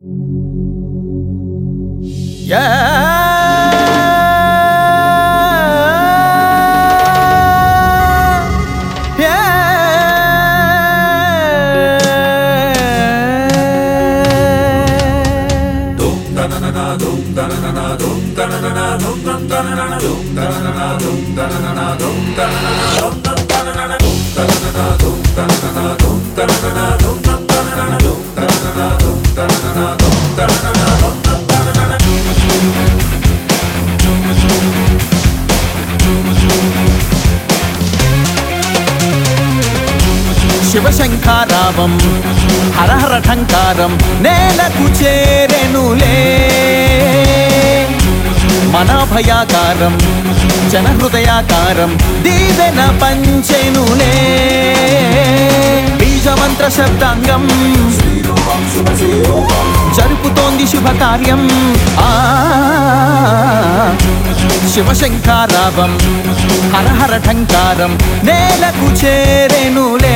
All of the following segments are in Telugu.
శివశంఖారావం హరహర ఠంకారం నేలకు చేరెనులే మన భయాకారం జన హృదయాకారం దీవెన పంచెనులే బీజమంత్ర శబ్దాంగం జరుపుతోంది శుభకార్యం ఆ శివశంఖారావం హరహర ఠంకారం నేలకు చేరెనులే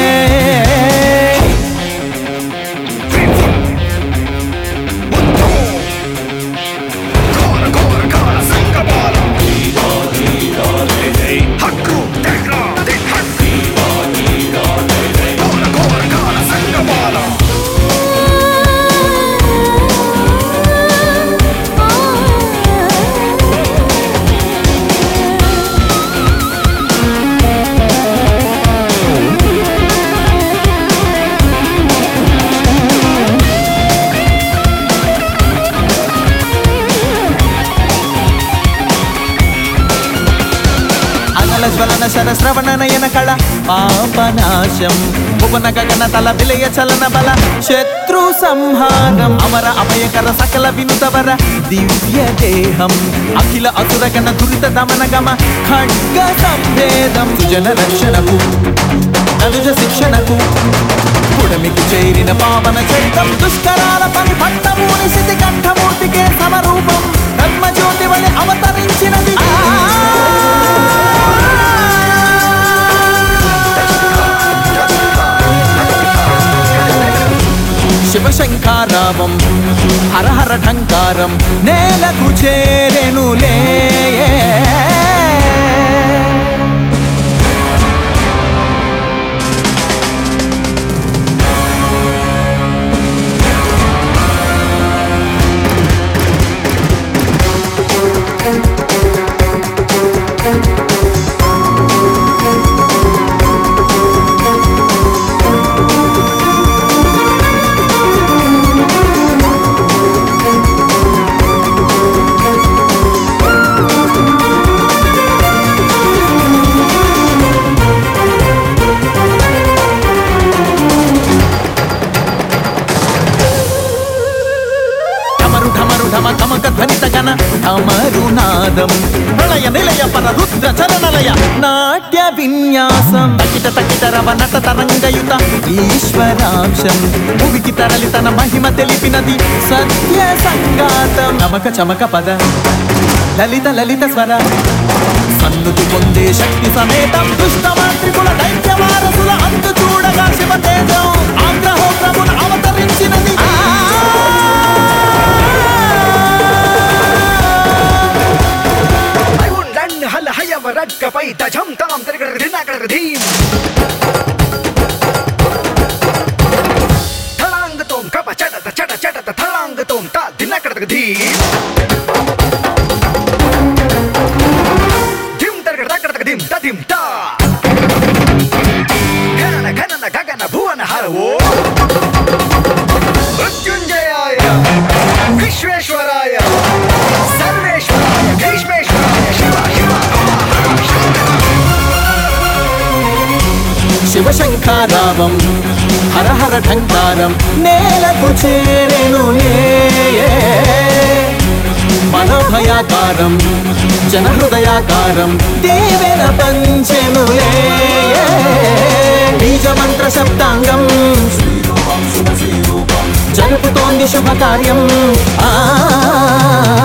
హక్కు తెహ్రా దిక్ హక్కు కోర కోర కాల సంగమాల అనల జ్వలన శరశ్రవణ నయన కళ పాపనాశం భువన గగన తల విలయ చలన బల శత్రు సంహారం అమర అభయకర సకల వినుతవర దివ్య దేహం అఖిల అసురగణ దురిత దమన గమ ఖడ్గ సంభేదం సుజన రక్షణకు అనుజ శిక్షణకు పుడమికి చేరిన పావన చైతం దుష్కరాల పని పట్టమూని స్థితి కంఠమూర్తికే సమరూపం ధర్మజ్యోతి వలె అవతరించినది ఆ శివశంఖారావం హరహర ఠంకారం నేలకు చేరెనులే ఢమరు ఢమరు ఢమ కమక ధ్వనిత గణ ఢమరునాదం ప్రళయ నిలయ పర రుద్ర చరణలయ నాట్య విన్యాసం తకిట తకిట రవ నట తరంగయుత ఈశ్వరాంశం భువికి తరలి తన మహిమ తెలిపినది సత్య సంగాతం నమక చమక పద లలిత లలిత స్వర సన్నుతి పొందే శక్తి సమేతం దుష్ట మాంత్రికుల దైత్య వారసుల అంతు చూడగా శివ తేజం ఆగ్రహోగ్రమున అవతరించినది ఆ ఐవుండన్ హల హయవ రడ్కపై తజం తాం తిరగడ దినగడ ధీం థళాంగతోం కప చటత చట చటత థళాంగతోం తా దినగడ ధీం ధిం తిరగడ తగడ ధిం తధిం తా గణన గణన గగన భువన హరవో మృత్యుంజయాయ విశ్వేశ్వరాయ సర్వేశ్వరాయ భీష్మేశ్వరాయ శివ శివ శివశంఖారావం హరహర ఠంకారం నేలకు చేరెనులే మనోభయాకారం జనహృదయాకారం దేవెన పంచెనులే బీజమంత్ర శబ్దాంగం జరుపుతోంది శుభకార్యం ఆ